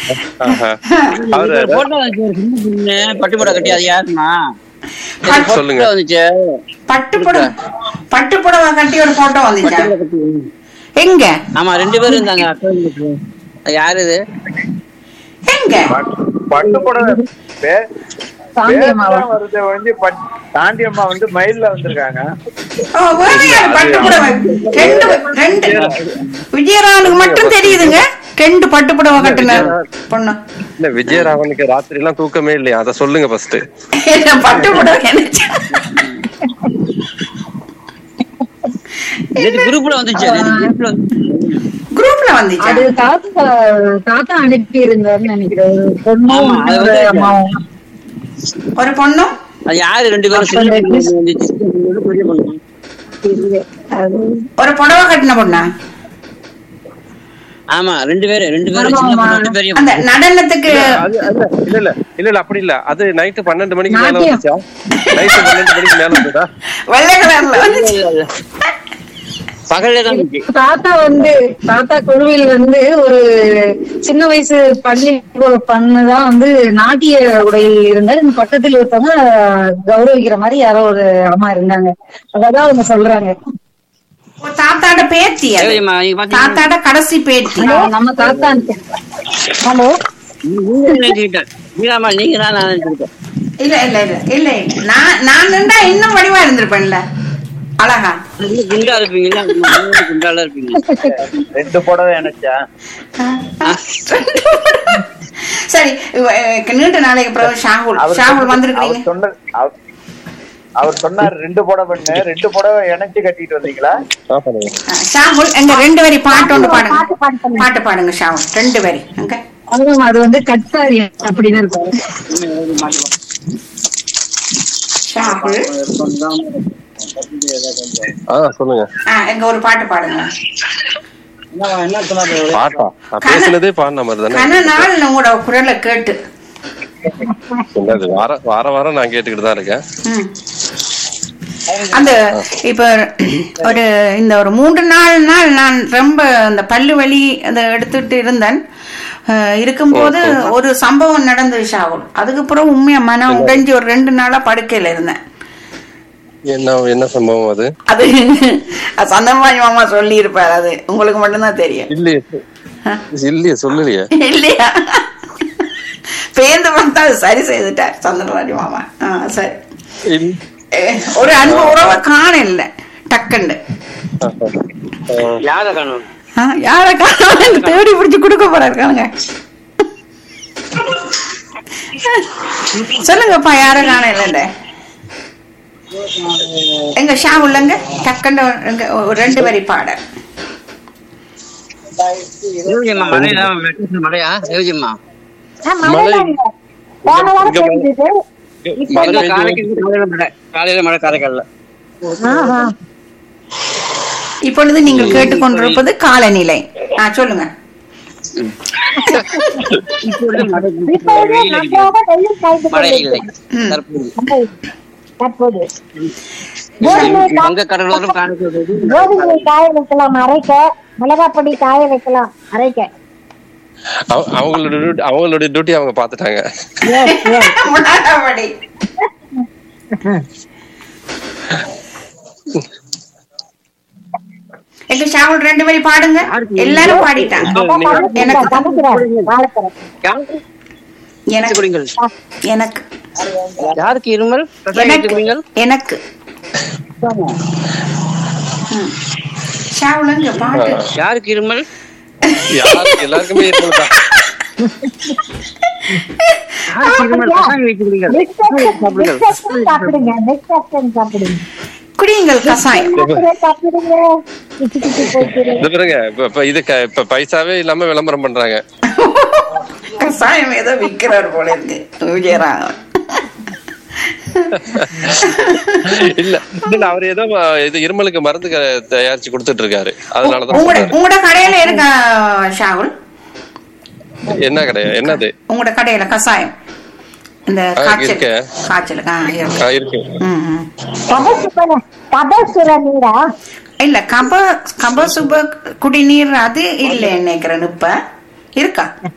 ஆஹா. அவரு ஒரு போட்டோ வந்துச்சு ஒரு சின்ன பொண்ணு பட்டு போட கட்டி அது யாருமா பட்டு- சொல்லுங்க. வந்துச்சு பட்டு புடவை பட்டு புடவை கட்டி ஒரு போட்டோ வந்துச்சா பட்டு புடவை கட்டி. எங்க ஆமா ரெண்டு பேரும் இருந்தாங்க அக்கா தங்கச்சி. அது யாரு இது எங்க பட்டு புடவை பே- பேர்லாம் வருது வந்து பட்- தாண்டி அம்மா வந்து மயில்ல வந்திருக்காங்க ஓ, வேற யாரு பட்டு புடவை ரெண்டு ரெண்டு விஜயராவனுக்கு மட்டும் தெரியுதுங்க ரெண்டு பட்டு புடவை கட்டுன பொண்ணு இல்ல விஜயராவனுக்கு ராத்திரி எல்லாம் தூக்கமே இல்லையா அத சொல்லுங்க ஃபர்ஸ்ட் என்ன பட்டு புடவை நினைச்சா இது குரூப்ல வந்துச்சு அது குரூப்ல வந்துச்சு குரூப்ல வந்துச்சா அது தாத்தா தாத்தா அனுப்பி இருந்தாருன்னு நினைக்கிறேன் ஒரு பொண்ணும் ஆமா, அது இன்னொரு வந்து- அம்மாவும் ஒரு பொண்ணும் அது யாரு ரெண்டு பேரும் சின்ன பொண்ணு வந்துச்சு சின்ன பொண்ணு, பெரிய பொண்ணு அது ஒரு புடவை கட்டின பொண்ணா ஆமா ரெண்டு பேரும் ரெண்டு பேரும் சின்ன பொண்ணு ஒண்ணு, பெரிய அந்த பொண்ணு நடனத்துக்கு அது அது இல்ல இல்ல இல்ல இல்ல அப்படி இல்ல அது நைட்டு பன்னெண்டு மணிக்கு மேல நாட்டியம். வந்துச்சா நைட்டு பன்னெண்டு மணிக்கு மேல வந்ததா வெள்ளை கலர்ல வந்துச்சு பகல்ல தான் இருந்துச்சு தாத்தா வந்து தாத்தா குழுவில் வந்து ஒரு சின்ன வயசு பள்ளி பண்ணுதான் வந்து நாட்டிய உடையில் இருந்தாரு இந்த பக்கத்தில் ஒருத்தவங்க கௌரவிக்கிற மாதிரி யாரோ ஒரு அம்மா இருந்தாங்க அதான் அவங்க சொல்றாங்க ஒரு தாத்தாட பேத்தி அது சரிம்மா, நீங்க பாத்தீங்கன்னா- தாத்தாட கடைசி பேத்தி ஹலோ நம்ம தாத்தா ஹலோ நீங்க நினைச்சுக்கிட்டேன் நீங்களாமா நீங்க தான் நான் நினைச்சுக்கிட்டேன் இல்ல இல்ல இல்ல இல்ல இல்ல நான் நான் நின்றா இன்னும் வடிவா இருந்திருப்பேன்ல அழகா நீங்க குண்டா இருப்பீங்க குண்டால இருப்பீங்க ரெண்டு புடவை நினைச்சா சரி இவ- அஹ் நீண்ட நாளைக்கு பிறகு ஷாகுல் அவர் ஷாகுல் சொன்னது- வந்திருக்கிறீங்க அவர் சொன்ன அவர்- அவர் சொன்னார் ரெண்டு புடவைன்னு ரெண்டு புடவை இணைச்சு கட்டிட்டு வந்தீங்களா ஆ, பண்ணுங்க அஹ் ஷாகுல் எங்க ரெண்டு வரி பாட்டு ஒன்று பாடுங்க பாட்டு பாடுங்க ஷாகுல் ரெண்டு வரி அங்க அதுவும் அது வந்து கட்சாரி அப்படின்னு இருக்கும் ஷாகுல் ஆ சொல்லுங்க ஆ, எங்க ஒரு பாட்டு பாடுங்க என்ன சொன்னாரு பாட்டா நான் பேசுனதே பாடின மாதிரி தானே கன நாள் உங்களோட குரலை கேட்டு என்னது வார வார வாரம் நான் கேட்டுக்கிட்டு தான் இருக்கேன் ம். அந்த இப்ப ஒரு இந்த ஒரு மூன்று நாலு நாள் நான் ரொம்ப அந்த பல்லு வலி அதை எடுத்துட்டு இருந்தேன் அஹ், இருக்கும்போது ஒரு சம்பவம் நடந்தது ஷாகுல் அதுக்கப்புறம் உண்மையா மனம் உடைஞ்சு ஒரு ரெண்டு நாளா படுக்கையில இருந்தேன் என்ன என்ன சம்பவம் அது அது அது சந்தமாஜி மாமா சொல்லி இருப்பாரு அது உங்களுக்கு மட்டும்தான் தெரியும் இல்லையே இல்லையே சொல்லலையே இல்லையா பேந்து பார்த்தா அது சரி செய்துட்டார் சந்திரராஜ் மாமா ஆ சரி இல்ல. அஹ், ஒரு அன்பு உறவை காணல டக்குன்னு யார காணும் ஆ, யார காணோம் தேடி பிடிச்சு கொடுக்க போறாருக்கானுங்க சொல்லுங்கப்பா யார காணல எங்க ஷாவுல்லங்க டக்குன்னு எங்க ஒரு ரெண்டு வரி பாட யோகியம்மா மழையா மழையா யோகியம்மா மழை இங்க மழை காலைக்கு காலையில மழை காலையில மழை காரைக்கால்ல இப்பொழுது நீங்கள் கேட்டுக்கொண்டிருப்பது காலநிலை ஆ சொல்லுங்க இப்பொழுது மழை வெயில் அடிக்குது. மழை இல்லை ம். தற்போது தற்போது வங்க கடலோரம் காரைக்கால் கோதுமையை காய வைக்கலாம் அரைக்க மிளகாய் பொடி காய வைக்கலாம் அரைக்க அவ- அவங்களோட duty- அவங்களோட டியூட்டி அவங்க பாத்துட்டாங்க முன்னாடி எங்க ஷாவுல் ரெண்டு வரி பாடுங்க எல்லாரும் பாடிட்டாங்க எனக்கு சமைக்கிறார் வாழைப்பழம் யாருக்கு எனக்கு குடிங்கள் எனக்கு யாருக்கு இருமல் கசாயம் வைத்து குடிங்கள் எனக்கு ம். ஷாவுலுங்க பாட்டு யாருக்கு இருமல் யாருக்கு எல்லாருக்குமே இருக்குதா யாருக்கு இருமல் கசாயம் வைத்து குடிங்கள் நெக்ஸ்ட் சாப்பிடுங்க நெக்ஸ்ட் சாப்பிடுங்க குடியுங்கள் கசாயம் சாப்பிடுங்க சாப்பிடுங்க கிச்சு கிச்சு போய்க்கிறேன் இது பாருங்க இப்ப- இப்ப இது க- இப்ப பைசாவே இல்லாம விளம்பரம் பண்றாங்க கசாயம் ஏதோ விக்கிறார் போல இருக்கு விஜயராகவன் இல்ல இல்ல அவர் ஏதோ அஹ், இது இருமலுக்கு மருந்து க- தயாரிச்சு கொடுத்துட்டு இருக்காரு அதனாலதான் உங்களோட சொல்றாரு. உங்களோட கடையில இருக்கா ஷாகுல் என்ன கிடையாது என்னது உங்களோட கடையில கசாயம் இந்த ஆ, காய்ச்சல் இருக்கு. காய்ச்சலுக்கு ஆ, இருக்கு. ஆ, இருக்கு ம், ம். கபசுர கபசுர நீரா இல்ல கப கபசுப குடிநீர் அது இல்ல நினைக்கிறேன் இப்ப இருக்கா